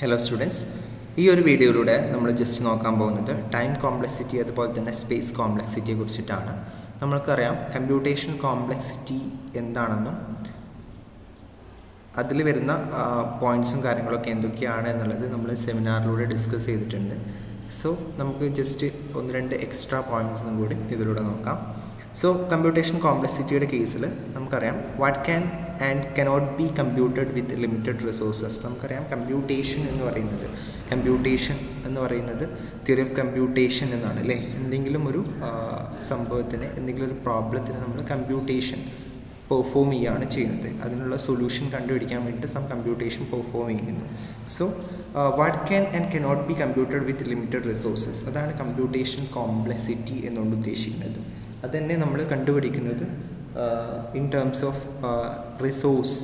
hello students ഈ ഒരു വീഡിയോയിലൂടെ നമ്മൾ ജസ്റ്റ് നോക്കാൻ പോകുന്നത് ടൈം കോംപ്ലക്സിറ്റി അതുപോലെ തന്നെ സ്പേസ് കോംപ്ലക്സിറ്റിയെ കുറിച്ചിട്ടാണ് നമ്മൾക്കറിയാം കമ്പ്യൂട്ടേഷൻ കോംപ്ലക്സിറ്റി എന്താണെന്നും അതിൽ വരുന്ന പോയിൻറ്സും കാര്യങ്ങളൊക്കെ എന്തൊക്കെയാണ് എന്നുള്ളത് നമ്മൾ സെമിനാറിലൂടെ ഡിസ്കസ് ചെയ്തിട്ടുണ്ട് സോ നമുക്ക് ജസ്റ്റ് ഒന്ന് രണ്ട് എക്സ്ട്രാ പോയിൻറ്റ്സും കൂടി ഇതിലൂടെ നോക്കാം സോ കമ്പ്യൂട്ടേഷൻ കോംപ്ലക്സിറ്റിയുടെ കേസിൽ നമുക്കറിയാം what can and cannot be computed with limited resources നമുക്കറിയാം കമ്പ്യൂട്ടേഷൻ എന്ന് പറയുന്നത് കമ്പ്യൂട്ടേഷൻ എന്ന് പറയുന്നത് തിയറി ഓഫ് കമ്പ്യൂട്ടേഷൻ എന്നാണ് അല്ലേ എന്തെങ്കിലും ഒരു സംഭവത്തിന് എന്തെങ്കിലും ഒരു പ്രോബ്ലത്തിന് നമ്മൾ കമ്പ്യൂട്ടേഷൻ പെർഫോം ചെയ്യുകയാണ് ചെയ്യുന്നത് അതിനുള്ള സൊല്യൂഷൻ കണ്ടുപിടിക്കാൻ വേണ്ടിയിട്ട് സം കമ്പ്യൂട്ടേഷൻ പെർഫോം ചെയ്യുന്നു so what can and cannot be computed with limited resources അതാണ് കമ്പ്യൂട്ടേഷൻ കോംപ്ലക്സിറ്റി എന്നുകൊണ്ട് ഉദ്ദേശിക്കുന്നത് അതുതന്നെ നമ്മൾ കണ്ടുപിടിക്കുന്നത് in terms of resource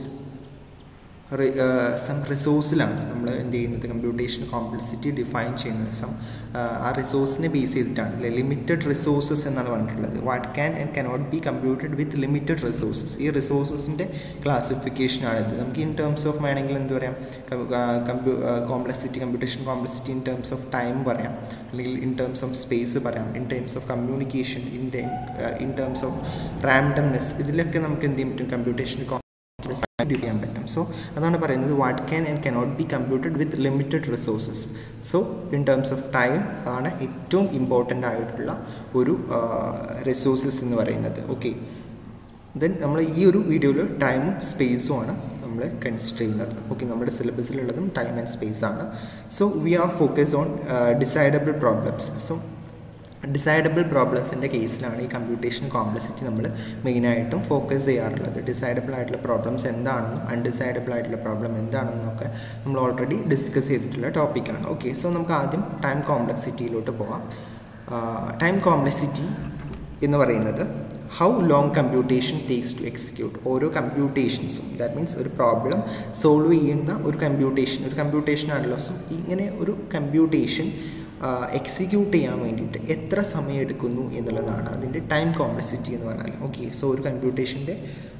some റിസോഴ്സിലാണ് നമ്മൾ എന്ത് ചെയ്യുന്നത് കമ്പ്യൂട്ടേഷൻ കോംപ്ലക്സിറ്റി ഡിഫൈൻ ചെയ്യുന്നത് സം ആ റിസോഴ്സിനെ ബേസ് ചെയ്തിട്ടാണ് അല്ലെ ലിമിറ്റഡ് റിസോഴ്സസ് എന്നാണ് പറഞ്ഞിട്ടുള്ളത് what can and cannot be computed with limited resources ഈ റിസോഴ്സസിൻ്റെ ക്ലാസിഫിക്കേഷനാണിത് നമുക്ക് ഇൻ ടേംസ് ഓഫ് വേണമെങ്കിൽ എന്ത് പറയാം കമ്പ്യൂ complexity computation complexity in terms of time പറയാം അല്ലെങ്കിൽ ഇൻ ടേംസ് ഓഫ് സ്പേസ് പറയാം in terms of communication in in terms of randomness ഇതിലൊക്കെ നമുക്ക് എന്ത് ചെയ്യാൻ പറ്റും കമ്പ്യൂട്ടേഷൻ ചെയ്യാൻ പറ്റും സോ അതാണ് പറയുന്നത് what can and cannot be computed with limited resources so in terms of time ആണ് ഏറ്റവും ഇമ്പോർട്ടൻ്റ് ആയിട്ടുള്ള ഒരു റിസോഴ്സസ് എന്ന് പറയുന്നത് ഓക്കെ ദെൻ നമ്മൾ ഈ ഒരു വീഡിയോയിൽ ടൈമും സ്പേസും ആണ് നമ്മൾ കൺസിഡർ ചെയ്യുന്നത് ഓക്കെ നമ്മുടെ സിലബസിലുള്ളതും ടൈം ആൻഡ് സ്പേസ് ആണ് so we are focus on decidable problems so decidable പ്രോബ്ലംസിൻ്റെ കേസിലാണ് ഈ കമ്പ്യൂട്ടേഷൻ കോംപ്ലക്സിറ്റി നമ്മൾ മെയിനായിട്ടും ഫോക്കസ് ചെയ്യാറുള്ളത് ഡിസൈഡബിൾ ആയിട്ടുള്ള പ്രോബ്ലംസ് എന്താണെന്നും അൺഡിസൈഡബിൾ ആയിട്ടുള്ള പ്രോബ്ലം എന്താണെന്നൊക്കെ നമ്മൾ ഓൾറെഡി ഡിസ്കസ് ചെയ്തിട്ടുള്ള ടോപ്പിക്കാണ് ഓക്കെ സോ നമുക്ക് ആദ്യം ടൈം കോംപ്ലക്സിറ്റിയിലോട്ട് പോവാം ടൈം കോംപ്ലക്സിറ്റി എന്ന് പറയുന്നത് how long computation takes to execute ഓരോ കമ്പ്യൂട്ടേഷൻസും ദാറ്റ് മീൻസ് ഒരു പ്രോബ്ലം സോൾവ് ചെയ്യുന്ന ഒരു കമ്പ്യൂട്ടേഷൻ ഒരു കമ്പ്യൂട്ടേഷൻ ആണല്ലോ സോ ഇങ്ങനെ ഒരു കമ്പ്യൂട്ടേഷൻ എക്സിക്യൂട്ട് ചെയ്യാൻ വേണ്ടിയിട്ട് എത്ര സമയം എടുക്കുന്നു എന്നുള്ളതാണ് അതിൻ്റെ ടൈം കോംപ്ലക്സിറ്റി എന്ന് പറഞ്ഞാൽ ഓക്കെ സോ ഒരു കമ്പ്യൂട്ടേഷൻ്റെ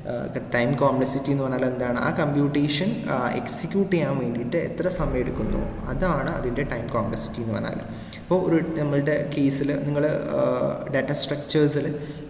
ടൈം കോംപ്ലക്സിറ്റി എന്ന് പറഞ്ഞാൽ എന്താണ് ആ കമ്പ്യൂട്ടേഷൻ എക്സിക്യൂട്ട് ചെയ്യാൻ വേണ്ടിയിട്ട് എത്ര സമയം എടുക്കുന്നു അതാണ് അതിൻ്റെ ടൈം കോംപ്ലക്സിറ്റി എന്ന് പറഞ്ഞാൽ ഇപ്പോൾ ഒരു നമ്മളുടെ കേസിൽ നിങ്ങൾ ഡാറ്റ സ്ട്രക്ചേഴ്സിൽ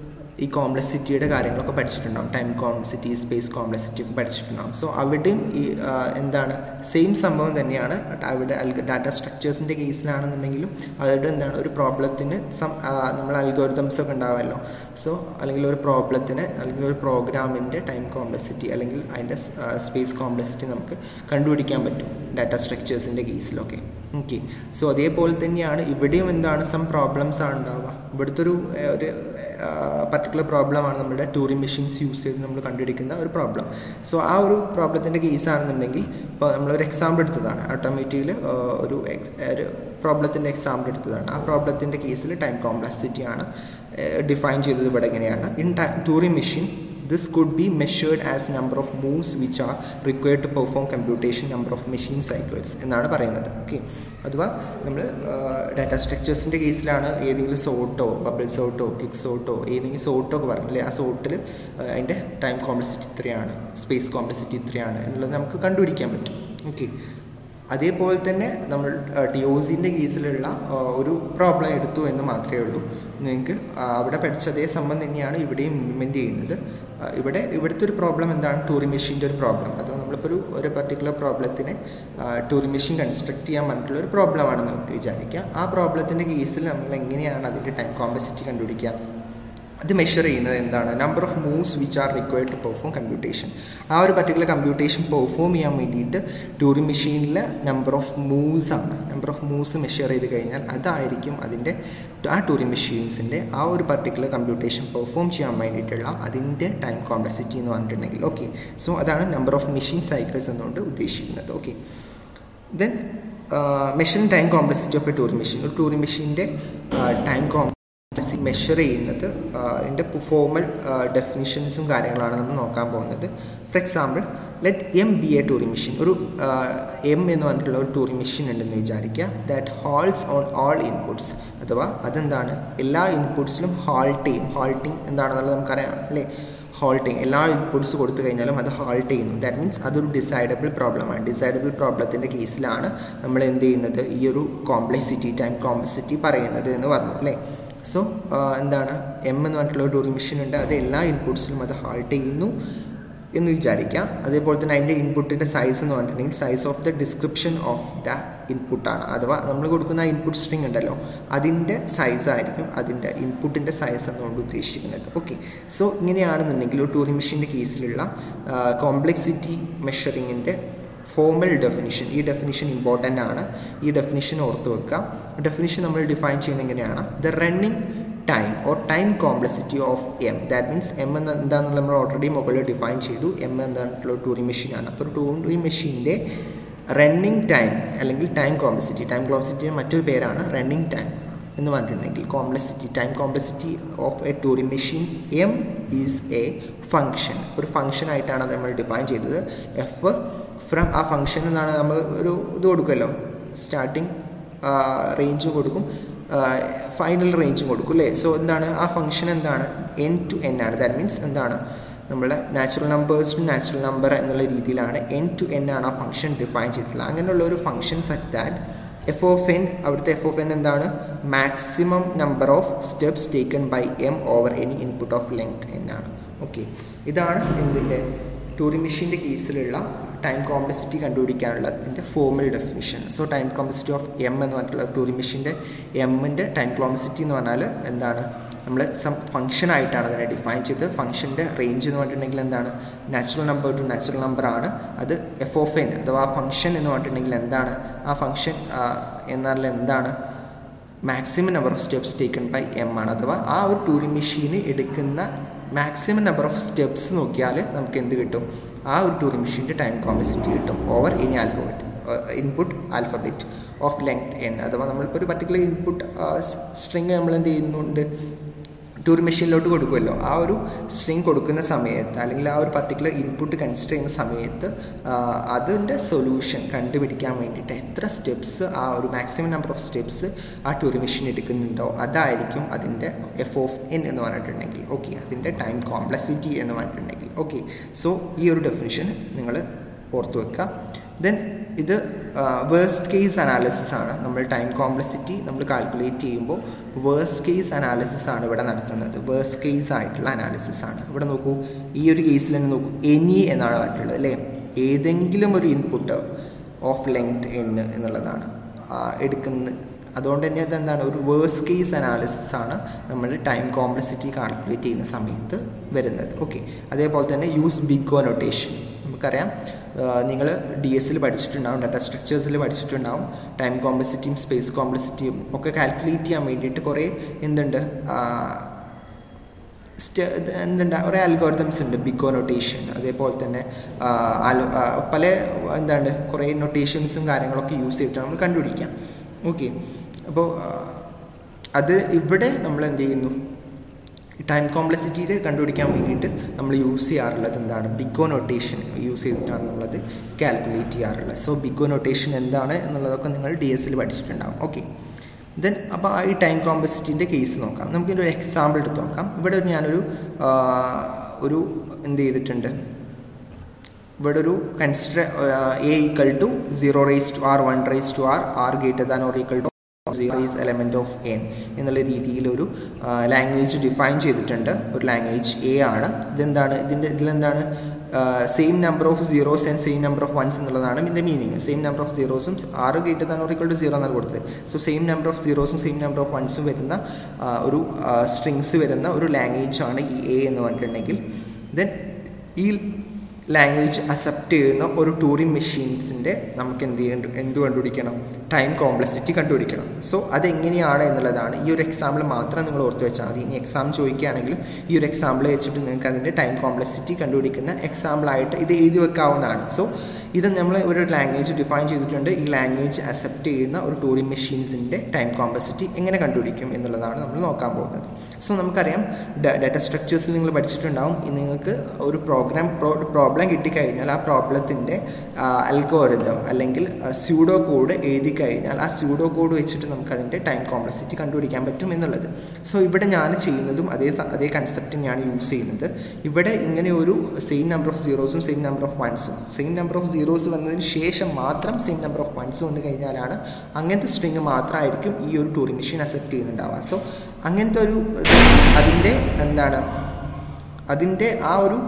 ഈ കോംപ്ലക്സിറ്റിയുടെ കാര്യങ്ങളൊക്കെ പഠിച്ചിട്ടുണ്ടാവും ടൈം കോംപ്ലക്സിറ്റി സ്പേസ് കോംപ്ലക്സിറ്റി ഒക്കെ പഠിച്ചിട്ടുണ്ടാവും സോ അവിടെയും ഈ എന്താണ് സെയിം സംഭവം തന്നെയാണ് അവിടെ ഡാറ്റ സ്ട്രക്ചേഴ്സിൻ്റെ കേസിലാണെന്നുണ്ടെങ്കിലും അവിടെ എന്താണ് ഒരു പ്രോബ്ലത്തിന് സം നമ്മൾ അൽഗോരിതംസ് ഒക്കെ ഉണ്ടാവുമല്ലോ സോ അല്ലെങ്കിൽ ഒരു പ്രോബ്ലത്തിന് അല്ലെങ്കിൽ ഒരു പ്രോഗ്രാമിൻ്റെ ടൈം കോംപ്ലക്സിറ്റി അല്ലെങ്കിൽ അതിൻ്റെ സ്പേസ് കോംപ്ലക്സിറ്റി നമുക്ക് കണ്ടുപിടിക്കാൻ പറ്റും ഡാറ്റ സ്ട്രക്ചേഴ്സിൻ്റെ കേസിലൊക്കെ ഓക്കെ സോ അതേപോലെ തന്നെയാണ് ഇവിടെയും എന്താണ് സം പ്രോബ്ലംസ് ആണ് ഉണ്ടാവുക ഇവിടുത്തെ ഒരു ഒരു പർട്ടിക്കുലർ പ്രോബ്ലമാണ് നമ്മുടെ ടൂറിംഗ് മെഷീൻസ് യൂസ് ചെയ്ത് നമ്മൾ കണ്ടുപിടിക്കുന്ന ഒരു പ്രോബ്ലം സോ ആ ഒരു പ്രോബ്ലത്തിൻ്റെ കേസാണെന്നുണ്ടെങ്കിൽ ഇപ്പോൾ നമ്മളൊരു എക്സാമ്പിൾ എടുത്തതാണ് ഓട്ടോമാറ്റിക്കിൽ ഒരു ഒരു പ്രോബ്ലത്തിൻ്റെ എക്സാമ്പിൾ എടുത്തതാണ് ആ പ്രോബ്ലത്തിൻ്റെ കേസിൽ ടൈം കോംപ്ലക്സിറ്റി ആണ് ഡിഫൈൻ ചെയ്തത് ഇവിടെ എങ്ങനെയാണ് in Turing machine this could be measured as number of moves which are required to perform computation number of machine cycles എന്നാണ് പറയുന്നത് ഓക്കെ അഥവാ നമ്മൾ ഡാറ്റ സ്ട്രക്ചേഴ്സിൻ്റെ കേസിലാണ് ഏതെങ്കിലും സോട്ടോ ബബിൾ സോട്ടോ ക്വിക്ക് സോട്ടോ ഏതെങ്കിലും സോട്ടോ ഒക്കെ പറഞ്ഞില്ലേ ആ സോട്ടിൽ അതിൻ്റെ ടൈം കോംപ്ലക്സിറ്റി ഇത്രയാണ് സ്പേസ് കോംപ്ലക്സിറ്റി ഇത്രയാണ് എന്നുള്ളത് നമുക്ക് കണ്ടുപിടിക്കാൻ പറ്റും ഓക്കെ അതേപോലെ തന്നെ നമ്മൾ ടി ഒ സിൻ്റെ കേസിലുള്ള ഒരു പ്രോബ്ലം എടുത്തു എന്ന് മാത്രമേ ഉള്ളൂ നിങ്ങൾക്ക് അവിടെ പഠിച്ച അതേ സംഭവം തന്നെയാണ് ഇവിടെയും ഇംപ്ലിമെൻറ്റ് ചെയ്യുന്നത് ഇവിടെ ഇവിടുത്തെ ഒരു പ്രോബ്ലം എന്താണ് ടൂറിംഗ് മെഷീൻ്റെ ഒരു പ്രോബ്ലം അഥവാ നമ്മളിപ്പോൾ ഒരു ഒരു പർട്ടിക്കുലർ പ്രോബ്ലത്തിനെ ടൂറിംഗ് മെഷീൻ കൺസ്ട്രക്ട് ചെയ്യാൻ പറഞ്ഞിട്ടുള്ള ഒരു പ്രോബ്ലമാണെന്ന് നമുക്ക് വിചാരിക്കാം ആ പ്രോബ്ലത്തിൻ്റെ കേസിൽ നമ്മൾ എങ്ങനെയാണ് അതിൻ്റെ ടൈം കോംപ്ലക്സിറ്റി കണ്ടുപിടിക്കുക അത് മെഷർ ചെയ്യുന്നത് എന്താണ് number of moves which are required to perform computation ആ ഒരു പർട്ടിക്കുലർ കമ്പ്യൂട്ടേഷൻ പെർഫോം ചെയ്യാൻ വേണ്ടിയിട്ട് ടൂറിംഗ് മെഷീനിലെ നമ്പർ ഓഫ് മൂവ്സ് ആണ് നമ്പർ ഓഫ് മൂവ്സ് മെഷർ ചെയ്ത് കഴിഞ്ഞാൽ അതായിരിക്കും അതിൻ്റെ ആ ടൂറിംഗ് മെഷീൻസിൻ്റെ ആ ഒരു പർട്ടിക്കുലർ കമ്പ്യൂട്ടേഷൻ പെർഫോം ചെയ്യാൻ വേണ്ടിയിട്ടുള്ള അതിൻ്റെ ടൈം കോംപ്ലക്സിറ്റി എന്ന് പറഞ്ഞിട്ടുണ്ടെങ്കിൽ ഓക്കെ സോ അതാണ് നമ്പർ ഓഫ് മെഷീൻ സൈക്കിൾസ് എന്നുകൊണ്ട് ഉദ്ദേശിക്കുന്നത് okay then measuring time complexity of a Turing machine ഒരു ടൂറിംഗ് മെഷീൻ്റെ ടൈം കോം മെഷർ ചെയ്യുന്നത് അതിൻ്റെ ഫോമൽ ഡെഫിനിഷൻസും കാര്യങ്ങളാണ് നമ്മൾ നോക്കാൻ പോകുന്നത് for example let M be a Turing machine ഒരു എം എന്ന് പറഞ്ഞിട്ടുള്ള ഒരു ടൂറിംഗ് മെഷീൻ ഉണ്ടെന്ന് വിചാരിക്കുക that halts on all inputs അഥവാ അതെന്താണ് എല്ലാ ഇൻപുട്സിലും ഹാൾട്ട് ചെയ്യും ഹാൾട്ടിങ് എന്താണെന്നുള്ളത് നമുക്കറിയാം അല്ലേ ഹോൾട്ട് ചെയ്യും എല്ലാ ഇൻപുട്സ് കൊടുത്തു കഴിഞ്ഞാലും അത് ഹോൾട്ട് ചെയ്യുന്നു ദാറ്റ് മീൻസ് അതൊരു ഡിസൈഡബിൾ പ്രോബ്ലമാണ് ഡിസൈഡബിൾ പ്രോബ്ലത്തിൻ്റെ കേസിലാണ് നമ്മൾ എന്ത് ചെയ്യുന്നത് ഈ ഒരു കോംപ്ലക്സിറ്റി ടൈം കോംപ്ലക്സിറ്റി പറയുന്നത് എന്ന് പറഞ്ഞു അല്ലേ സോ എന്താണ് എം എന്ന് പറഞ്ഞിട്ടുള്ള ഒരു ടൂറിംഗ് മെഷീൻ ഉണ്ട് അത് എല്ലാ ഇൻപുട്സിലും അത് ഹാൾട്ട് ചെയ്യുന്നു എന്ന് വിചാരിക്കാം അതേപോലെ തന്നെ അതിൻ്റെ ഇൻപുട്ടിൻ്റെ സൈസ് എന്ന് പറഞ്ഞിട്ടുണ്ടെങ്കിൽ size of the description of the ഇൻപുട്ടാണ് അഥവാ നമ്മൾ കൊടുക്കുന്ന ഇൻപുട്ട് സ്ട്രിങ് ഉണ്ടല്ലോ അതിൻ്റെ സൈസ് ആയിരിക്കും അതിൻ്റെ ഇൻപുട്ടിൻ്റെ സൈസ് എന്നുകൊണ്ട് ഉദ്ദേശിക്കുന്നത് ഓക്കെ സോ ഇങ്ങനെയാണെന്നുണ്ടെങ്കിൽ ഒരു ടൂറിംഗ് മെഷീൻ്റെ കേസിലുള്ള കോംപ്ലക്സിറ്റി മെഷറിങ്ങിൻ്റെ ഫോമൽ ഡെഫിനിഷൻ ഈ ഡെഫിനിഷൻ ഇമ്പോർട്ടൻ്റ് ആണ് ഈ ഡെഫിനിഷൻ ഓർത്ത് വെക്കുക ഡെഫിനിഷൻ നമ്മൾ ഡിഫൈൻ ചെയ്യുന്നത് എങ്ങനെയാണ് the running time or time complexity of M that means M എന്ന് എന്താണെന്നുള്ള നമ്മൾ ഓൾറെഡി മുകളിൽ ഡിഫൈൻ ചെയ്തു എം എന്താണെന്നുള്ള ടൂറിംഗ് മെഷീനാണ് അപ്പോൾ ടൂറിംഗ് മെഷീൻ്റെ റണ്ണിങ് ടൈം അല്ലെങ്കിൽ ടൈം കോംപ്ലക്സിറ്റി ടൈം കോംപ്ലക്സിറ്റിയുടെ മറ്റൊരു പേരാണ് റണ്ണിങ് ടൈം എന്ന് പറഞ്ഞിട്ടുണ്ടെങ്കിൽ complexity time complexity of a Turing machine M is a function ഒരു ഫങ്ഷൻ ആയിട്ടാണ് നമ്മൾ ഡിഫൈൻ ചെയ്തത് എഫ് ഫ്രം ആ ഫങ്ഷൻ എന്നാണ് നമ്മൾ ഒരു ഇത് കൊടുക്കുമല്ലോ സ്റ്റാർട്ടിങ് റേഞ്ചും കൊടുക്കും ഫൈനൽ റേഞ്ചും കൊടുക്കും അല്ലേ സോ എന്താണ് ആ ഫംഗ്ഷൻ എന്താണ് എൻ ടു എൻ ആണ് ദാറ്റ് മീൻസ് എന്താണ് നമ്മുടെ natural numbers to natural number എന്നുള്ള രീതിയിലാണ് എൻ ടു എൻ ആണ് ആ ഫംഗ്ഷൻ ഡിഫൈൻ ചെയ്തിട്ടുള്ളത് അങ്ങനെയുള്ള ഒരു function such that F of N അവിടുത്തെ എഫ് ഓഫ് എൻ എന്താണ് maximum number of steps taken by M over any input of length എന്നാണ് ഓക്കെ ഇതാണ് എന്തിൻ്റെ ടൂറിംഗ് മെഷീൻ്റെ കേസിലുള്ള ടൈം കോംപ്ലക്സിറ്റി കണ്ടുപിടിക്കാനുള്ള ഇതിൻ്റെ formal definition so time complexity of M എന്ന് പറഞ്ഞിട്ടുള്ള ടൂറിംഗ് മെഷീൻ്റെ എമ്മിൻ്റെ ടൈം കോംപ്ലക്സിറ്റി എന്ന് പറഞ്ഞാൽ എന്താണ് നമ്മൾ സം ഫംഗ്ഷൻ ആയിട്ടാണ് അതിനെ ഡിഫൈൻ ചെയ്ത് ഫംഗ്ഷൻ്റെ റേഞ്ച് എന്ന് പറഞ്ഞിട്ടുണ്ടെങ്കിൽ എന്താണ് natural number to natural number ആണ് അത് എഫ് ഓഫ് എൻ അഥവാ ഫംഗ്ഷൻ എന്ന് പറഞ്ഞിട്ടുണ്ടെങ്കിൽ എന്താണ് ആ ഫംഗ്ഷൻ എന്നാൽ എന്താണ് maximum number of steps taken by M ആണ് അഥവാ ആ ഒരു ടൂറിംഗ് മെഷീന് എടുക്കുന്ന മാക്സിമം നമ്പർ ഓഫ് സ്റ്റെപ്സ് നോക്കിയാൽ നമുക്ക് എന്ത് കിട്ടും ആ ഒരു ടൂറിംഗ് മെഷീൻ്റെ ടൈം കോംപ്ലക്സിറ്റി കിട്ടും over any alphabet input alphabet of length N അഥവാ നമ്മളിപ്പോൾ ഒരു പർട്ടിക്കുലർ ഇൻപുട്ട് സ്ട്രിങ് നമ്മൾ എന്ത് ചെയ്യുന്നുണ്ട് ടൂർ മെഷീനിലോട്ട് കൊടുക്കുമല്ലോ ആ ഒരു സ്ട്രിങ് കൊടുക്കുന്ന സമയത്ത് അല്ലെങ്കിൽ ആ ഒരു പർട്ടിക്കുലർ ഇൻപുട്ട് കൺസിഡർ ചെയ്യുന്ന സമയത്ത് അതിൻ്റെ സൊല്യൂഷൻ കണ്ടുപിടിക്കാൻ വേണ്ടിയിട്ട് എത്ര സ്റ്റെപ്സ് ആ ഒരു മാക്സിമം നമ്പർ ഓഫ് സ്റ്റെപ്സ് ആ ടൂർ മെഷീൻ എടുക്കുന്നുണ്ടോ അതായിരിക്കും അതിൻ്റെ എഫ് ഓഫ് എൻ എന്ന് പറഞ്ഞിട്ടുണ്ടെങ്കിൽ ഓക്കെ അതിൻ്റെ ടൈം കോംപ്ലക്സിറ്റി എന്ന് പറഞ്ഞിട്ടുണ്ടെങ്കിൽ ഓക്കെ സോ ഈ ഒരു ഡെഫിനിഷൻ നിങ്ങൾ ഓർത്തു വെക്കുക ദെൻ ഇത് വേഴ്സ്റ്റ് കേസ് അനാലിസിസ് ആണ് നമ്മൾ ടൈം കോംപ്ലക്സിറ്റി നമ്മൾ കാൽക്കുലേറ്റ് ചെയ്യുമ്പോൾ വേഴ്സ്റ്റ് കേസ് അനാലിസിസ് ആണ് ഇവിടെ നടത്തുന്നത് വേഴ്സ്റ്റ് കേസ് ആയിട്ടുള്ള അനാലിസിസ് ആണ് ഇവിടെ നോക്കൂ ഈ ഒരു കേസിൽ തന്നെ നോക്കൂ എനി എന്നാണ് പറഞ്ഞിട്ടുള്ളത് അല്ലേ ഏതെങ്കിലും ഒരു ഇൻപുട്ട് ഓഫ് ലെങ്ത് എൻ എന്നുള്ളതാണ് എടുക്കുന്ന അതുകൊണ്ട് തന്നെ അതെന്താണ് ഒരു വേഴ്സ് കേസ് അനാലിസിസ് ആണ് നമ്മൾ ടൈം കോംപ്ലക്സിറ്റി കാൽക്കുലേറ്റ് ചെയ്യുന്ന സമയത്ത് വരുന്നത് ഓക്കെ അതേപോലെ തന്നെ യൂസ് ബിഗ് നൊട്ടേഷൻ നമുക്കറിയാം നിങ്ങൾ ഡി എസിൽ പഠിച്ചിട്ടുണ്ടാവും ഡാറ്റ സ്ട്രക്ചേഴ്സിൽ പഠിച്ചിട്ടുണ്ടാവും ടൈം കോംപ്ലക്സിറ്റിയും സ്പേസ് കോംപ്ലക്സിറ്റിയും ഒക്കെ കാൽക്കുലേറ്റ് ചെയ്യാൻ വേണ്ടിയിട്ട് കുറേ എന്തുണ്ട് എന്തുണ്ട് കുറേ അൽഗോറിതംസ് ഉണ്ട് ബിഗോ നൊട്ടേഷൻ അതേപോലെ തന്നെ പല എന്താണ് കുറേ നൊട്ടേഷൻസും കാര്യങ്ങളൊക്കെ യൂസ് ചെയ്തിട്ട് നമ്മൾ കണ്ടുപിടിക്കാം ഓക്കെ അപ്പോൾ അത് ഇവിടെ നമ്മൾ എന്ത് ചെയ്യുന്നു ടൈം കോംപ്ലക്സിറ്റിയുടെ കണ്ടുപിടിക്കാൻ വേണ്ടിയിട്ട് നമ്മൾ യൂസ് ചെയ്യാറുള്ളത് എന്താണ് ബിഗോ നൊട്ടേഷൻ യൂസ് ചെയ്തിട്ടാണ് നമ്മളത് കാൽക്കുലേറ്റ് ചെയ്യാറുള്ളത് സോ ബിഗോ നൊട്ടേഷൻ എന്താണ് എന്നുള്ളതൊക്കെ നിങ്ങൾ ഡി എസിൽ പഠിച്ചിട്ടുണ്ടാകും ഓക്കെ ദെൻ അപ്പോൾ ഈ ടൈം കോംപ്ലക്സിറ്റിൻ്റെ കേസ് നോക്കാം നമുക്കിൻ്റെ ഒരു എക്സാമ്പിൾ എടുത്ത് നോക്കാം ഇവിടെ ഞാനൊരു ഒരു എന്ത് ചെയ്തിട്ടുണ്ട് ഇവിടെ ഒരു consider A equal to zero raise to R one raise to R R greater than or equal to zero is element of N എന്നുള്ള രീതിയിൽ ഒരു ലാംഗ്വേജ് ഡിഫൈൻ ചെയ്തിട്ടുണ്ട് ഒരു ലാംഗ്വേജ് എ ആണ് ഇതെന്താണ് ഇതിൻ്റെ ഇതിലെന്താണ് same number of zeros and same number of ones എന്നുള്ളതാണ് ഇതിൻ്റെ മീനിങ് സെയിം നമ്പർ ഓഫ് സീറോസും R greater than or equal to zero എന്നാണ് കൊടുത്തത് സോ സെയിം നമ്പർ ഓഫ് സീറോസും സെയിം നമ്പർ ഓഫ് വൺസും വരുന്ന ഒരു സ്ട്രിങ്സ് വരുന്ന ഒരു ലാംഗ്വേജ് ആണ് ഈ എ എന്ന് പറഞ്ഞിട്ടുണ്ടെങ്കിൽ ദെൻ ഈ ലാംഗ്വേജ് അക്സെപ്റ്റ് ചെയ്യുന്ന ഒരു ടൂറിംഗ് മെഷീൻസിൻ്റെ നമുക്ക് എന്ത് ചെയ്യേണ്ട എന്ത് കണ്ടുപിടിക്കണം ടൈം കോംപ്ലക്സിറ്റി കണ്ടുപിടിക്കണം സോ അതെങ്ങനെയാണ് എന്നുള്ളതാണ് ഈ ഒരു എക്സാമ്പിൾ മാത്രം നിങ്ങൾ ഓർത്ത് വെച്ചാൽ മതി ഇനി എക്സാം ചോദിക്കുകയാണെങ്കിൽ ഈ ഒരു എക്സാമ്പിൾ വെച്ചിട്ട് നിങ്ങൾക്ക് അതിൻ്റെ ടൈം കോംപ്ലക്സിറ്റി കണ്ടുപിടിക്കുന്ന എക്സാമ്പിളായിട്ട് ഇത് എഴുതി വെക്കാവുന്നതാണ് സോ ഇത് നമ്മൾ ഒരു ലാംഗ്വേജ് ഡിഫൈൻ ചെയ്തിട്ടുണ്ട് ഈ ലാംഗ്വേജ് അക്സെപ്റ്റ് ചെയ്യുന്ന ഒരു ടൂറിംഗ് മെഷീൻസിൻ്റെ ടൈം കോംപ്ലക്സിറ്റി എങ്ങനെ കണ്ടുപിടിക്കും എന്നുള്ളതാണ് നമ്മൾ നോക്കാൻ പോകുന്നത് സോ നമുക്കറിയാം ഡാറ്റ സ്ട്രക്ചേഴ്സിൽ നിങ്ങൾ പഠിച്ചിട്ടുണ്ടാവും നിങ്ങൾക്ക് ഒരു പ്രോഗ്രാം പ്രോബ്ലം കിട്ടിക്കഴിഞ്ഞാൽ ആ പ്രോബ്ലത്തിൻ്റെ അൽഗോരിതം അല്ലെങ്കിൽ സ്യൂഡോ കോഡ് എഴുതി കഴിഞ്ഞാൽ ആ സ്യൂഡോ കോഡ് വെച്ചിട്ട് നമുക്ക് അതിൻ്റെ ടൈം കോംപ്ലക്സിറ്റി കണ്ടുപിടിക്കാൻ പറ്റും എന്നുള്ളത് സോ ഇവിടെ ഞാൻ ചെയ്യുന്നതും അതേ അതേ കൺസെപ്റ്റ് ഞാൻ യൂസ് ചെയ്യുന്നത് ഇവിടെ ഇങ്ങനെ ഒരു സെയിം നമ്പർ ഓഫ് സീറോസും സെയിം നമ്പർ ഓഫ് വൺസും സെയിം നമ്പർ ഓഫ് സീറോസ് വന്നതിന് ശേഷം മാത്രം സെയിം നമ്പർ ഓഫ് വൺസ് വന്നു കഴിഞ്ഞാലാണ് അങ്ങനത്തെ സ്ട്രിങ് മാത്രമായിരിക്കും ഈ ഒരു ടൂറിംഗ് മെഷീൻ അക്സെപ്റ്റ് ചെയ്യുന്നുണ്ടാവുക സോ അങ്ങനത്തെ ഒരു അതിൻ്റെ എന്താണ് അതിൻ്റെ ആ ഒരു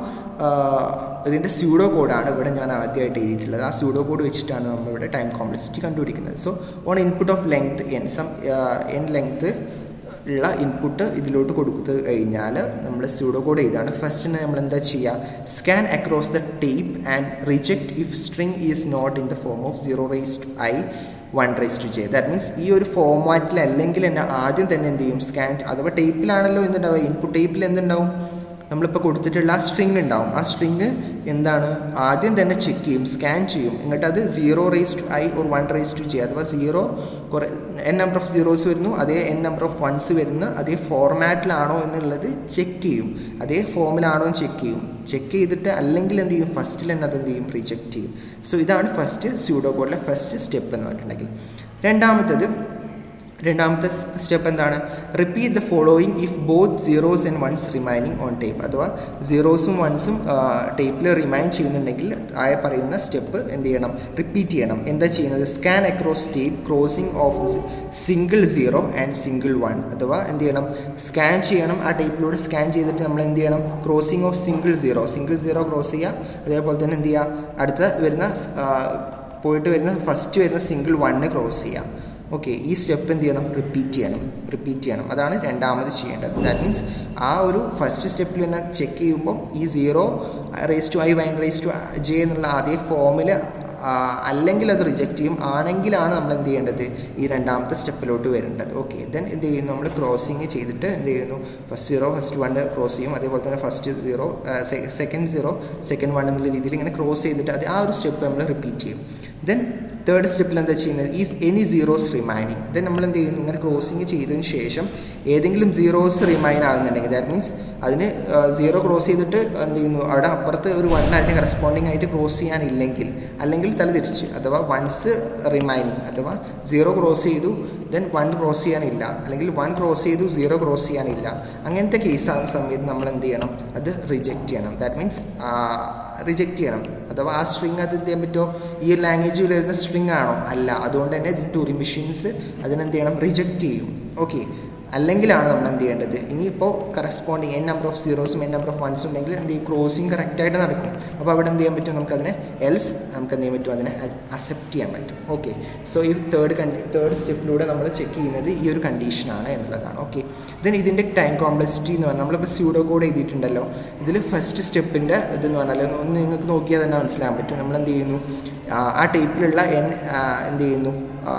ഇതിൻ്റെ സ്യൂഡോ കോഡാണ് ഇവിടെ ഞാൻ ആദ്യമായിട്ട് എഴുതിയിട്ടുള്ളത് ആ സ്യൂഡോ കോഡ് വെച്ചിട്ടാണ് നമ്മളിവിടെ ടൈം കോംപ്ലക്സിറ്റി കണ്ടുപിടിക്കുന്നത് so on input of length N some N length ഉള്ള ഇൻപുട്ട് ഇതിലോട്ട് കൊടുത്തു കഴിഞ്ഞാൽ നമ്മൾ സ്യൂഡോ കോഡ് ചെയ്താണ് ഫസ്റ്റ് നമ്മൾ എന്താ ചെയ്യുക scan across the tape and reject if string is not in the form of zero raise to I one raise to J that means ഈ ഒരു ഫോമാറ്റിൽ അല്ലെങ്കിൽ തന്നെ ആദ്യം തന്നെ എന്ത് ചെയ്യും സ്കാൻ അഥവാ ടേപ്പിലാണല്ലോ എന്തുണ്ടാവുക ഇൻപുട്ട് ടേപ്പിൽ എന്തുണ്ടാവും നമ്മളിപ്പോൾ കൊടുത്തിട്ടുള്ള ആ സ്ട്രിങ് ഉണ്ടാവും ആ സ്ട്രിങ് എന്താണ് ആദ്യം തന്നെ ചെക്ക് ചെയ്യും സ്കാൻ ചെയ്യും എന്നിട്ട് അത് zero raise to I or one raise to J അഥവാ സീറോ കുറേ എൻ നമ്പർ ഓഫ് സീറോസ് വരുന്നു അതേ എൻ നമ്പർ ഓഫ് വൺസ് വരുന്നു അതേ ഫോർമാറ്റിലാണോ എന്നുള്ളത് ചെക്ക് ചെയ്യും അതേ ഫോമിലാണോ എന്ന് ചെക്ക് ചെയ്യും ചെക്ക് ചെയ്തിട്ട് അല്ലെങ്കിൽ എന്ത് ചെയ്യും ഫസ്റ്റിൽ തന്നെ അത് എന്ത് ചെയ്യും റിജക്റ്റ് ചെയ്യും സോ ഇതാണ് ഫസ്റ്റ് സ്യൂഡോ കോഡിലെ ഫസ്റ്റ് സ്റ്റെപ്പ് എന്ന് പറഞ്ഞിട്ടുണ്ടെങ്കിൽ രണ്ടാമത്തത് രണ്ടാമത്തെ സ്റ്റെപ്പ് എന്താണ് repeat the following if both zeros and ones remaining on tape അഥവാ സീറോസും വൺസും ടേപ്പിൽ റിമൈൻ ചെയ്യുന്നുണ്ടെങ്കിൽ ആയ പറയുന്ന സ്റ്റെപ്പ് എന്ത് ചെയ്യണം റിപ്പീറ്റ് ചെയ്യണം എന്താ ചെയ്യുന്നത് scan across tape crossing off single zero and single one അഥവാ എന്ത് ചെയ്യണം സ്കാൻ ചെയ്യണം ആ ടേപ്പിലൂടെ സ്കാൻ ചെയ്തിട്ട് നമ്മൾ എന്ത് ചെയ്യണം crossing off single zero single zero cross ചെയ്യുക അതേപോലെ തന്നെ എന്ത് ചെയ്യുക അടുത്ത വരുന്ന പോയിട്ട് വരുന്ന ഫസ്റ്റ് വരുന്ന സിംഗിൾ വണ്ണ് ക്രോസ് ചെയ്യുക ഓക്കെ ഈ സ്റ്റെപ്പ് എന്ത് ചെയ്യണം റിപ്പീറ്റ് ചെയ്യണം റിപ്പീറ്റ് ചെയ്യണം അതാണ് രണ്ടാമത് ചെയ്യേണ്ടത് ദാറ്റ് മീൻസ് ആ ഒരു ഫസ്റ്റ് സ്റ്റെപ്പിൽ തന്നെ ചെക്ക് ചെയ്യുമ്പോൾ ഈ zero raise to I one raise to J എന്നുള്ള അതേ ഫോമിൽ അല്ലെങ്കിൽ അത് റിജക്റ്റ് ചെയ്യും ആണെങ്കിലാണ് നമ്മൾ എന്ത് ചെയ്യേണ്ടത് ഈ രണ്ടാമത്തെ സ്റ്റെപ്പിലോട്ട് വരേണ്ടത് ഓക്കെ ദെൻ എന്ത് ചെയ്യുന്നു നമ്മൾ ക്രോസിങ് ചെയ്തിട്ട് എന്ത് ചെയ്യുന്നു first zero first one cross ചെയ്യും അതേപോലെ തന്നെ first zero second zero second one എന്നുള്ള രീതിയിൽ ഇങ്ങനെ ക്രോസ് ചെയ്തിട്ട് അത് ആ ഒരു സ്റ്റെപ്പ് നമ്മൾ റിപ്പീറ്റ് ചെയ്യും ദെൻ തേർഡ് സ്റ്റെപ്പിൽ എന്താ ചെയ്യുന്നത് if any zeros remaining then നമ്മൾ എന്ത് ചെയ്യുന്നു ഇങ്ങനെ ക്രോസിങ് ചെയ്തതിന് ശേഷം ഏതെങ്കിലും സീറോസ് റിമൈൻ ആകുന്നുണ്ടെങ്കിൽ ദാറ്റ് മീൻസ് അതിന് സീറോ ക്രോസ് ചെയ്തിട്ട് എന്ത് ചെയ്യുന്നു അവിടെ അപ്പുറത്ത് ഒരു വൺ അതിന് കറസ്പോണ്ടിങ് ആയിട്ട് ക്രോസ് ചെയ്യാനില്ലെങ്കിൽ അല്ലെങ്കിൽ തല തിരിച്ച് അഥവാ വൺസ് റിമൈനിങ് അഥവാ സീറോ ക്രോസ് ചെയ്തു ദെൻ വൺ ക്രോസ് ചെയ്യാനില്ല അല്ലെങ്കിൽ വൺ ക്രോസ് ചെയ്തു സീറോ ക്രോസ് ചെയ്യാനില്ല അങ്ങനത്തെ കേസാകുന്ന സമയത്ത് നമ്മൾ എന്ത് ചെയ്യണം അത് റിജക്റ്റ് ചെയ്യണം ദാറ്റ് മീൻസ് റിജക്റ്റ് ചെയ്യണം അഥവാ ആ സ്ട്രിങ് അത് എന്ത് ചെയ്യാൻ പറ്റുമോ ഈ ഒരു ലാംഗ്വേജിൽ വരുന്ന സ്ട്രിങ് ആണോ അല്ല അതുകൊണ്ട് തന്നെ ഇതിന് ടൂറി മെഷീൻസ് അതിനെന്ത് ചെയ്യണം റിജക്റ്റ് ചെയ്യും ഓക്കെ അല്ലെങ്കിലാണ് നമ്മൾ എന്ത് ചെയ്യേണ്ടത് ഇനിയിപ്പോൾ കറസ്പോണ്ടിങ് എൻ നമ്പർ ഓഫ് സീറോസും എൻ നമ്പർ ഓഫ് വൺസും ഉണ്ടെങ്കിൽ എന്ത് ചെയ്യും ക്രോസിങ് കറക്റ്റായിട്ട് നടക്കും അപ്പോൾ അവിടെ എന്ത് ചെയ്യാൻ പറ്റും നമുക്കതിനെ എൽസ് നമുക്ക് എന്ത് ചെയ്യാൻ പറ്റും അതിനെ അക്സെപ്റ്റ് ചെയ്യാൻ പറ്റും ഓക്കെ സോ ഈ തേർഡ് കണ്ടി തേർഡ് സ്റ്റെപ്പിലൂടെ നമ്മൾ ചെക്ക് ചെയ്യുന്നത് ഈ ഒരു കണ്ടീഷനാണ് എന്നുള്ളതാണ് ഓക്കെ ദെൻ ഇതിൻ്റെ ടൈം കോംപ്ലക്സിറ്റി എന്ന് പറഞ്ഞാൽ നമ്മളിപ്പോൾ സ്യൂഡോ കോഡ് എഴുതിയിട്ടുണ്ടല്ലോ ഇതിൽ ഫസ്റ്റ് സ്റ്റെപ്പിൻ്റെ ഇതെന്ന് പറഞ്ഞാൽ ഒന്ന് നിങ്ങൾക്ക് നോക്കിയാൽ തന്നെ മനസ്സിലാക്കാൻ പറ്റും നമ്മൾ എന്ത് ചെയ്യുന്നു ആ ടേപ്പിലുള്ള എൻ എന്ത് ചെയ്യുന്നു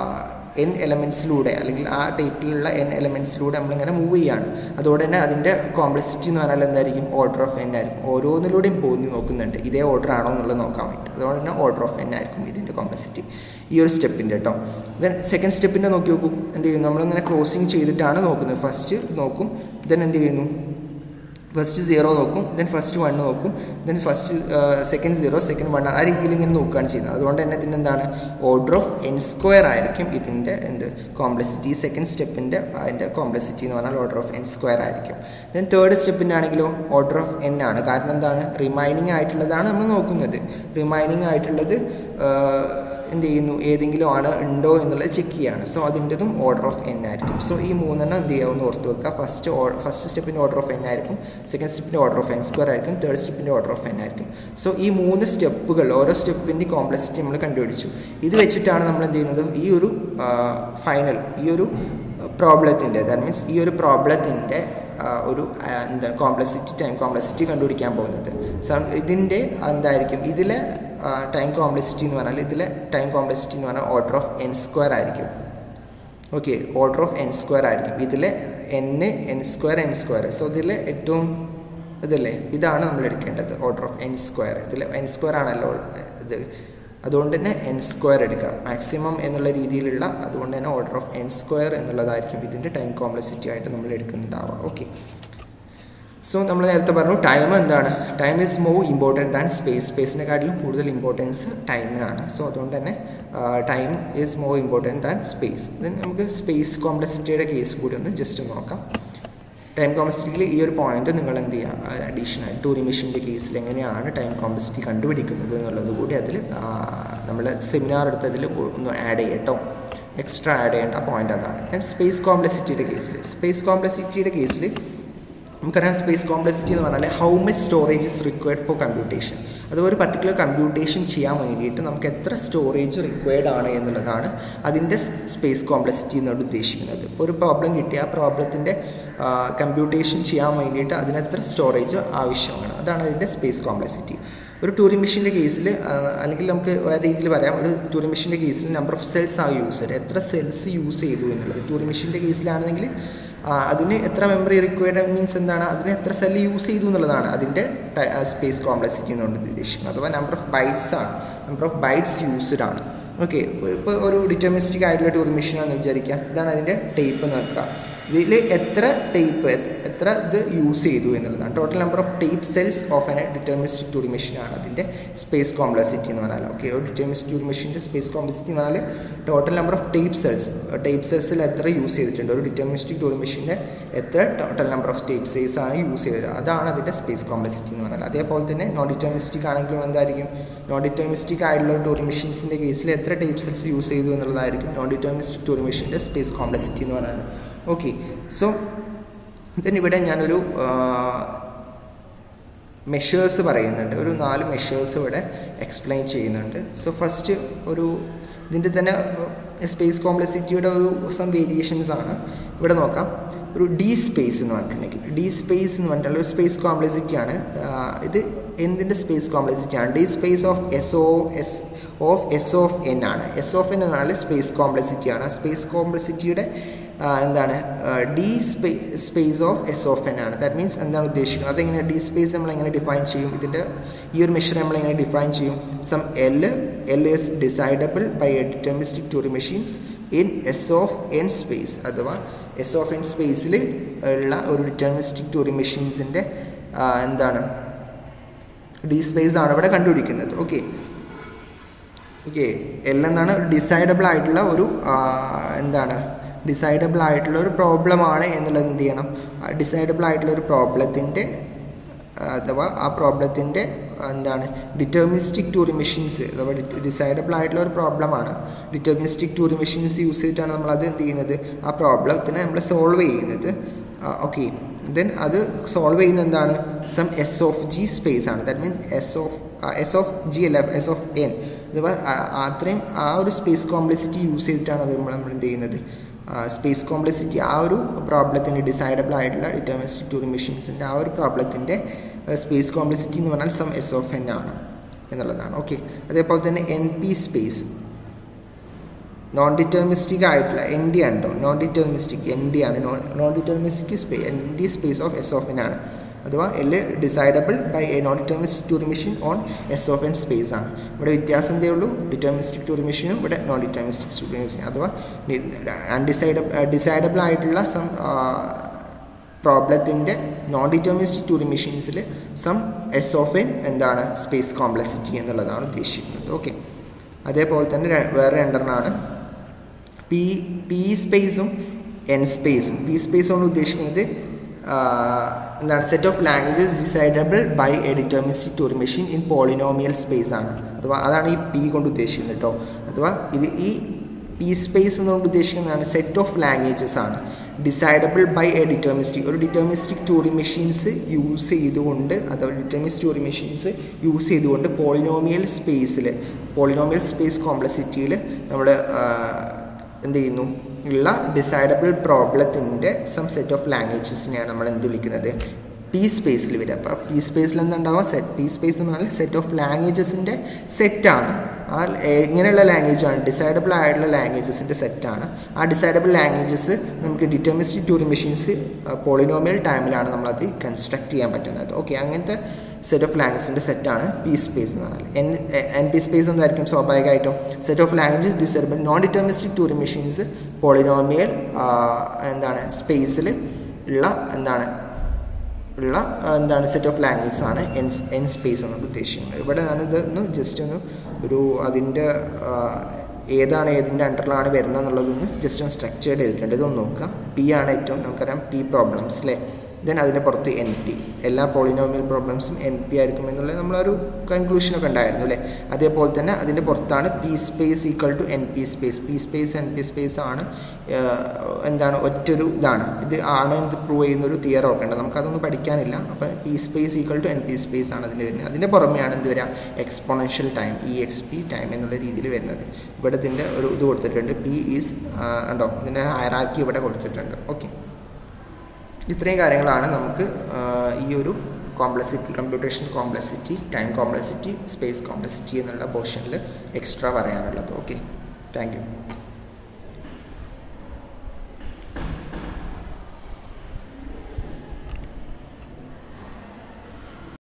എൻ എലമെൻസിലൂടെ അല്ലെങ്കിൽ ആ ടൈപ്പിലുള്ള എൻ എലമെൻസിലൂടെ നമ്മളിങ്ങനെ മൂവ് ചെയ്യാണ് അതോടെ തന്നെ അതിൻ്റെ കോംപ്ലക്സിറ്റി എന്ന് പറഞ്ഞാൽ എന്തായിരിക്കും ഓർഡർ ഓഫ് എൻ ആയിരിക്കും ഓരോന്നിലൂടെയും പോയി നോക്കുന്നുണ്ട് ഇതേ ഓർഡർ ആണോ എന്നുള്ളത് നോക്കാൻ വേണ്ടി അതുകൊണ്ട് തന്നെ ഓർഡർ ഓഫ് എൻ ആയിരിക്കും ഇതിൻ്റെ കോംപ്ലക്സിറ്റി ഈ ഒരു സ്റ്റെപ്പിൻ്റെ കേട്ടോ ദെൻ സെക്കൻഡ് സ്റ്റെപ്പിൻ്റെ നോക്കി നോക്കും എന്ത് ചെയ്യുന്നു നമ്മളിങ്ങനെ ക്രോസിങ് ചെയ്തിട്ടാണ് നോക്കുന്നത് ഫസ്റ്റ് നോക്കും ദെൻ എന്ത് ചെയ്യുന്നു ഫസ്റ്റ് സീറോ നോക്കും ദെൻ ഫസ്റ്റ് വൺ നോക്കും then first second zero second one ആ രീതിയിൽ ഇങ്ങനെ നോക്കുകയാണ് ചെയ്യുന്നത് അതുകൊണ്ട് തന്നെ ഇതിൻ്റെ എന്താണ് ഓർഡർ ഓഫ് എൻ സ്ക്വയർ ആയിരിക്കും ഇതിൻ്റെ എന്ത് കോംപ്ലക്സിറ്റി സെക്കൻഡ് സ്റ്റെപ്പിൻ്റെ അതിൻ്റെ കോംപ്ലക്സിറ്റി എന്ന് പറഞ്ഞാൽ ഓർഡർ ഓഫ് എൻ സ്ക്വയർ ആയിരിക്കും ദെൻ തേർഡ് സ്റ്റെപ്പിൻ്റെ ആണെങ്കിലോ ഓർഡർ ഓഫ് എൻ ആണ് കാരണം എന്താണ് റിമൈനിങ് ആയിട്ടുള്ളതാണ് നമ്മൾ നോക്കുന്നത് റിമൈനിങ് ആയിട്ടുള്ളത് എന്ത് ചെയ്യുന്നു ഏതെങ്കിലും ആണ് ഉണ്ടോ എന്നുള്ളത് ചെക്ക് ചെയ്യാണ് സോ അതിൻ്റെതും ഓർഡർ ഓഫ് എൻ ആയിരിക്കും സോ ഈ മൂന്നെണ്ണം എന്ത് ചെയ്യാമെന്ന് ഓർത്ത് വെക്കുക ഫസ്റ്റ് ഫസ്റ്റ് സ്റ്റെപ്പിൻ്റെ ഓർഡർ ഓഫ് എൻ ആയിരിക്കും സെക്കൻഡ് സ്റ്റെപ്പിൻ്റെ ഓർഡർ ഓഫ് എൻ സ്ക്വയർ ആയിരിക്കും തേർഡ് സ്റ്റെപ്പിൻ്റെ ഓർഡർ ഓഫ് എൻ ആയിരിക്കും സോ ഈ മൂന്ന് സ്റ്റെപ്പുകൾ ഓരോ സ്റ്റെപ്പിൻ്റെ കോംപ്ലക്സിറ്റി നമ്മൾ കണ്ടുപിടിച്ചു ഇത് വെച്ചിട്ടാണ് നമ്മൾ എന്ത് ചെയ്യുന്നത് ഈ ഒരു ഫൈനൽ ഈ ഒരു പ്രോബ്ലത്തിൻ്റെ ദാറ്റ് മീൻസ് ഈ ഒരു പ്രോബ്ലത്തിൻ്റെ ഒരു എന്താ കോംപ്ലക്സിറ്റി ടൈം കോംപ്ലക്സിറ്റി കണ്ടുപിടിക്കാൻ പോകുന്നത് ഇതിൻ്റെ എന്തായിരിക്കും ഇതിലെ ടൈം കോംപ്ലക്സിറ്റി എന്ന് പറഞ്ഞാൽ ഇതിലെ ടൈം കോംപ്ലക്സിറ്റി എന്ന് പറഞ്ഞാൽ ഓർഡർ ഓഫ് എൻ സ്ക്വയർ ആയിരിക്കും okay order of n square ആയിരിക്കും ഇതിലെ n n square n square so ഇതിലെ ഏറ്റവും ഇതല്ലേ ഇതാണ് നമ്മൾ എടുക്കേണ്ടത് ഓർഡർ ഓഫ് എൻ സ്ക്വയർ ഇതിൽ എൻ സ്ക്വയർ ആണല്ലോ ഇത് അതുകൊണ്ട് തന്നെ എൻ സ്ക്വയർ എടുക്കാം മാക്സിമം എന്നുള്ള രീതിയിലുള്ള അതുകൊണ്ട് തന്നെ ഓർഡർ ഓഫ് എൻ സ്ക്വയർ എന്നുള്ളതായിരിക്കും ഇതിൻ്റെ ടൈം കോംപ്ലക്സിറ്റി ആയിട്ട് നമ്മൾ എടുക്കുന്നുണ്ടാവുക ഓക്കെ സോ നമ്മൾ നേരത്തെ പറഞ്ഞു ടൈം എന്താണ് time is more important than space സ്പേസിനെക്കാട്ടിലും കൂടുതൽ ഇമ്പോർട്ടൻസ് ടൈമിനാണ് സോ അതുകൊണ്ട് തന്നെ time is more important than space then നമുക്ക് സ്പേസ് കോംപ്ലക്സിറ്റിയുടെ കേസ് കൂടി ഒന്ന് ജസ്റ്റ് നോക്കാം ടൈം കോംപ്ലക്സിറ്റിയിൽ ഈ ഒരു പോയിന്റ് നിങ്ങൾ എന്ത് ചെയ്യുക അഡീഷണൽ ടൂറി മെഷീൻ്റെ കേസിൽ എങ്ങനെയാണ് ടൈം കോംപ്ലക്സിറ്റി കണ്ടുപിടിക്കുന്നത് എന്നുള്ളത് കൂടി അതിൽ നമ്മൾ സെമിനാർ എടുത്തതിൽ ഒന്ന് ആഡ് ചെയ്യട്ടോ എക്സ്ട്രാ ആഡ് ചെയ്യേണ്ട പോയിന്റ് അതാണ് ദെൻ സ്പേസ് കോംപ്ലക്സിറ്റിയുടെ കേസിൽ സ്പേസ് കോംപ്ലക്സിറ്റിയുടെ കേസിൽ നമുക്കറിയാം സ്പേസ് കോംപ്ലക്സിറ്റി എന്ന് പറഞ്ഞാൽ how much storage is required for computation അത് ഒരു പർട്ടിക്കുലർ കമ്പ്യൂട്ടേഷൻ ചെയ്യാൻ വേണ്ടിയിട്ട് നമുക്ക് എത്ര സ്റ്റോറേജ് റിക്വയർഡ് ആണ് എന്നുള്ളതാണ് അതിൻ്റെ സ്പേസ് കോംപ്ലക്സിറ്റി എന്നോട് ഉദ്ദേശിക്കുന്നത് ഇപ്പോൾ ഒരു പ്രോബ്ലം കിട്ടിയ ആ പ്രോബ്ലത്തിൻ്റെ കമ്പ്യൂട്ടേഷൻ ചെയ്യാൻ വേണ്ടിയിട്ട് അതിന് എത്ര സ്റ്റോറേജ് ആവശ്യമാണ് അതാണ് അതിൻ്റെ സ്പേസ് കോംപ്ലക്സിറ്റി ഒരു ടൂറിംഗ് മെഷീൻ്റെ കേസിൽ അല്ലെങ്കിൽ നമുക്ക് വേറെ രീതിയിൽ പറയാം ഒരു ടൂറിംഗ് മെഷീൻ്റെ കേസിൽ നമ്പർ ഓഫ് സെൽസ് ആ യൂസ് ചെയ്തത് എത്ര സെൽസ് യൂസ് ചെയ്തു എന്നുള്ളത് ടൂറിംഗ് മെഷീൻ്റെ കേസിലാണെങ്കിൽ അതിന് എത്ര മെമ്മറി റിക്വയർഡ് മീൻസ് എന്താണ് അതിന് എത്ര സെല്ല് യൂസ് ചെയ്തു എന്നുള്ളതാണ് അതിൻ്റെ സ്പേസ് കോംപ്ലക്സിറ്റി എന്നുകൊണ്ട് ഉദ്ദേശിക്കുന്നത് അഥവാ നമ്പർ ഓഫ് ബൈറ്റ്സ് ആണ് നമ്പർ ഓഫ് ബൈറ്റ്സ് യൂസ്ഡ് ആണ് ഓക്കെ ഇപ്പോൾ ഒരു ഡിറ്റർമിസ്റ്റിക് ആയിട്ടുള്ള ടൂറിംഗ് മെഷീനാണെന്ന് വിചാരിക്കാം ഇതാണ് അതിൻ്റെ ടേപ്പ് നോക്കുക ഇതിൽ എത്ര ടേപ്പ് എത്ര ഇത് യൂസ് ചെയ്തു എന്നുള്ളതാണ് total number of tape cells of n deterministic Turing മെഷീനാണ് അതിൻ്റെ സ്പേസ് കോംപ്ലക്സിറ്റി എന്ന് പറഞ്ഞാൽ ഓക്കെ ഒരു ഡിറ്റർമിസ്റ്റിക് ടൂറിംഗ് മെഷീൻ്റെ സ്പേസ് കോംപ്ലക്സിറ്റി എന്ന് പറഞ്ഞാൽ total number of tape cells tape സെൽസിൽ എത്ര യൂസ് ചെയ്തിട്ടുണ്ട് ഒരു ഡിറ്റർമിസ്റ്റിക് ടൂറിംഗ് മെഷീൻ്റെ എത്ര total number of tape cells ആണ് യൂസ് ചെയ്തത് അതാണ് അതിൻ്റെ സ്പേസ് കോംപ്ലക്സിറ്റി എന്ന് പറഞ്ഞാൽ അതേപോലെ തന്നെ നോൺ ഡിറ്റർമിസ്റ്റിക് ആണെങ്കിലും എന്തായിരിക്കും നോൺ ഡിറ്റർമിസ്റ്റിക് ആയിട്ടുള്ള ടൂറിംഗ് മെഷീൻസിൻ്റെ കേസിൽ എത്ര ടേപ്പ് സെൽസ് യൂസ് ചെയ്തു എന്നുള്ളതായിരിക്കും നോൺ ഡിറ്റർമിസ്റ്റിക് ടൂറിംഗ് മെഷീൻ്റെ സ്പേസ് കോംപ്ലക്സിറ്റി എന്ന് പറഞ്ഞാൽ ഓക്കെ സോ ദെൻ ഇവിടെ ഞാനൊരു മെഷേഴ്സ് പറയുന്നുണ്ട് ഒരു നാല് മെഷേഴ്സ് ഇവിടെ എക്സ്പ്ലെയിൻ ചെയ്യുന്നുണ്ട് സോ ഫസ്റ്റ് ഒരു ഇതിൻ്റെ തന്നെ സ്പേസ് കോംപ്ലക്സിറ്റിയുടെ ഒരു സം വേരിയേഷൻസ് ആണ് ഇവിടെ നോക്കാം ഒരു ഡി സ്പേസ് എന്ന് പറഞ്ഞിട്ടുണ്ടെങ്കിൽ ഡി സ്പേസ് എന്ന് പറഞ്ഞിട്ടുള്ള ഒരു സ്പേസ് കോംപ്ലക്സിറ്റി ആണ് ഇത് എന്തിൻ്റെ സ്പേസ് കോംപ്ലക്സിറ്റി ആണ് D space of S O S of S of N ആണ് എസ് ഓഫ് എൻ എന്ന് പറഞ്ഞാൽ സ്പേസ് കോംപ്ലക്സിറ്റി ആണ് സ്പേസ് കോംപ്ലക്സിറ്റിയുടെ എന്താണ് D space space of S of N ആണ് ദാറ്റ് മീൻസ് എന്താണ് ഉദ്ദേശിക്കുന്നത് അതെങ്ങനെ ഡി സ്പേസ് നമ്മൾ എങ്ങനെ ഡിഫൈൻ ചെയ്യും ഇതിൻ്റെ ഈ ഒരു മെഷർ നമ്മൾ എങ്ങനെ ഡിഫൈൻ ചെയ്യും some L L is decidable by a deterministic Turing machines in S of N space അഥവാ എസ് ഓഫ് എൻ സ്പേസിൽ ഉള്ള ഒരു ഡിറ്റർമിസ്റ്റിക് ടൂറി മെഷീൻസിൻ്റെ എന്താണ് ഡി സ്പേസ് ആണ് ഇവിടെ കണ്ടുപിടിക്കുന്നത് ഓക്കെ ഓക്കെ എൽ എന്നാണ് ഡിസൈഡബിൾ ആയിട്ടുള്ള ഒരു എന്താണ് ഡിസൈഡബിൾ ആയിട്ടുള്ള ഒരു പ്രോബ്ലമാണ് എന്നുള്ളത് എന്ത് ചെയ്യണം ഡിസൈഡബിൾ ആയിട്ടുള്ള ഒരു പ്രോബ്ലത്തിൻ്റെ അഥവാ ആ പ്രോബ്ലത്തിൻ്റെ എന്താണ് ഡിറ്റർമിസ്റ്റിക് ടൂറി മെഷീൻസ് അഥവാ ഡിസൈഡബിൾ ആയിട്ടുള്ള ഒരു പ്രോബ്ലമാണ് ഡിറ്റർമിസ്റ്റിക് ടൂറി മെഷീൻസ് യൂസ് ചെയ്തിട്ടാണ് നമ്മൾ അത് എന്ത് ചെയ്യുന്നത് ആ പ്രോബ്ലത്തിനെ നമ്മൾ സോൾവ് ചെയ്യുന്നത് ഓക്കെ ദെൻ അത് സോൾവ് ചെയ്യുന്ന എന്താണ് some S of G space ആണ് that mean S of S of G അല്ല എസ് ഓഫ് എൻ അഥവാ അത്രയും ആ ഒരു സ്പേസ് കോംപ്ലക്സിറ്റി യൂസ് ചെയ്തിട്ടാണ് അത് നമ്മൾ നമ്മൾ എന്ത് ചെയ്യുന്നത് സ്പേസ് കോംപ്ലക്സിറ്റി ആ ഒരു പ്രോബ്ലത്തിൻ്റെ ഡിസൈഡബിൾ ആയിട്ടുള്ള ഡിറ്റർമിസ്റ്റിക് ടൂറിംഗ് മെഷീൻസിൻ്റെ ആ ഒരു പ്രോബ്ലത്തിൻ്റെ സ്പേസ് കോംപ്ലക്സിറ്റി എന്ന് പറഞ്ഞാൽ സം എസ് ഓഫ് എൻ ആണ് എന്നുള്ളതാണ് ഓക്കെ അതേപോലെ തന്നെ N P space non deterministic ആയിട്ടുള്ള എൻ ഡി ആണ് നോൺ ഡിറ്റർമിസ്റ്റിക് എൻ ഡി ആണ് non non deterministic space N D space of S of N ആണ് അഥവാ L decidable by a non deterministic Turing machine on S of N space ആണ് ഇവിടെ വ്യത്യാസം എന്തേ ഉള്ളൂ ഡിറ്റർമിസ്റ്റിക് ടൂറി മെഷീനും ഇവിടെ നോൺ ഡിറ്റർമിസ്റ്റിക് ടൂറി മെഷീൻ അഥവാ അൺഡിസൈഡബിൾ ഡിസൈഡബിൾ ആയിട്ടുള്ള സം പ്രോബ്ലത്തിൻ്റെ നോൺ ഡിറ്റർമിസ്റ്റിക് ടൂറി മെഷീൻസിൽ സം എസ് ഓഫ് എൻ എന്താണ് സ്പേസ് കോംപ്ലക്സിറ്റി എന്നുള്ളതാണ് ഉദ്ദേശിക്കുന്നത് ഓക്കെ അതേപോലെ തന്നെ വേറെ രണ്ടെണ്ണമാണ് പി പി സ്പേസും എൻ സ്പേസും പി സ്പേസ് കൊണ്ട് ഉദ്ദേശിക്കുന്നത് എന്താണ് set of languages decidable by a deterministic Turing machine in polynomial space ആണ് അഥവാ അതാണ് ഈ പി കൊണ്ട് ഉദ്ദേശിക്കുന്നത് കേട്ടോ അഥവാ ഇത് ഈ പി സ്പേസ് എന്നുകൊണ്ട് ഉദ്ദേശിക്കുന്നതാണ് സെറ്റ് ഓഫ് ലാംഗ്വേജസ് ആണ് ഡിസൈഡബിൾ ബൈ എ ഡിറ്റർമിസ്റ്റിക് ഒരു ഡിറ്റർമിസ്റ്റിക് ടൂറി മെഷീൻസ് യൂസ് ചെയ്തുകൊണ്ട് അഥവാ ഡിറ്റർമിസ്റ്റിക് ടൂറി മെഷീൻസ് യൂസ് ചെയ്തുകൊണ്ട് പോളിനോമിയൽ സ്പേസിൽ പോളിനോമിയൽ സ്പേസ് കോംപ്ലക്സിറ്റിയിൽ നമ്മൾ എന്ത് ചെയ്യുന്നു ഉള്ള ഡിസൈഡബിൾ പ്രോബ്ലത്തിൻ്റെ സം സെറ്റ് ഓഫ് ലാംഗ്വേജസിനെയാണ് നമ്മൾ എന്ത് വിളിക്കുന്നത് പി സ്പേസിൽ വരിക അപ്പോൾ പി സ്പേസിൽ എന്തുണ്ടാവുക സെറ്റ് പി സ്പേസ് എന്ന് പറഞ്ഞാൽ സെറ്റ് ഓഫ് ലാംഗ്വേജസിൻ്റെ സെറ്റാണ് ആ എങ്ങനെയുള്ള ലാംഗ്വേജാണ് ഡിസൈഡബിൾ ആയിട്ടുള്ള ലാംഗ്വേജസിൻ്റെ സെറ്റാണ് ആ ഡിസൈഡബിൾ ലാംഗ്വേജസ് നമുക്ക് ഡിറ്റർമിസ്റ്റിക് ടൂറി മെഷീൻസ് പോളിനോമിയൽ ടൈമിലാണ് നമ്മളത് കൺസ്ട്രക്ട് ചെയ്യാൻ പറ്റുന്നത് ഓക്കെ അങ്ങനത്തെ സെറ്റ് ഓഫ് ലാംഗ്വേജിൻ്റെ സെറ്റാണ് പി സ്പേസ് എന്ന് പറഞ്ഞാൽ എൻ എൻ പി സ്പേസ് എന്തായിരിക്കും സ്വാഭാവികമായിട്ടും set of languages decidable non deterministic Turing machines polynomial എന്താണ് സ്പേസിൽ ഉള്ള എന്താണ് ഉള്ള എന്താണ് സെറ്റ് ഓഫ് ലാംഗ്വേജസ് ആണ് എൻ എൻ സ്പേസ് എന്നത് ഉദ്ദേശിക്കുന്നത് ഇവിടെ ഞാനിത് ഒന്ന് ജസ്റ്റ് ഒന്ന് ഒരു അതിൻ്റെ ഏതാണ് ഏതിൻ്റെ അണ്ടറിലാണ് വരുന്നത് എന്നുള്ളതൊന്ന് ജസ്റ്റ് ഒന്ന് സ്ട്രക്ചേർഡ് ചെയ്തിട്ടുണ്ട് ഇതൊന്ന് നോക്കുക പി ആണ് ഏറ്റവും നമുക്കറിയാം പി പ്രോബ്ലംസ് അല്ലേ ദെൻ അതിൻ്റെ പുറത്ത് എൻ പി എല്ലാ പോളിനോമിയൽ പ്രോബ്ലംസും എൻ പി ആയിരിക്കും എന്നുള്ള നമ്മളൊരു കൺക്ലൂഷനൊക്കെ ഉണ്ടായിരുന്നു അല്ലേ അതേപോലെ തന്നെ അതിൻ്റെ പുറത്താണ് P space equal to N P space P space N P space ആണ് എന്താണ് ഒറ്റൊരു ഇതാണ് ഇത് ആണ് എന്ന് പ്രൂവ് ചെയ്യുന്ന ഒരു തിയറം ഒക്കെ ഉണ്ട് നമുക്കതൊന്നും പഠിക്കാനില്ല അപ്പോൾ P space equal to N P space ആണ് അതിൻ്റെ വരുന്നത് അതിൻ്റെ പുറമെയാണ് എന്ത് വരിക exponential time E X P time എന്നുള്ള രീതിയിൽ വരുന്നത് ഇവിടെ ഇതിൻ്റെ ഒരു ഇത് കൊടുത്തിട്ടുണ്ട് പി ഈസ് ഉണ്ടോ ഇതിൻ്റെ ഹയറാക്കി ഇവിടെ കൊടുത്തിട്ടുണ്ട് ഓക്കെ ഇത്രയും കാര്യങ്ങളാണ് നമുക്ക് ഈ ഒരു complexity computation complexity time complexity space complexity എന്നുള്ള പോർഷനിൽ എക്സ്ട്രാ പറയാനുള്ളത് ഓക്കെ താങ്ക് യു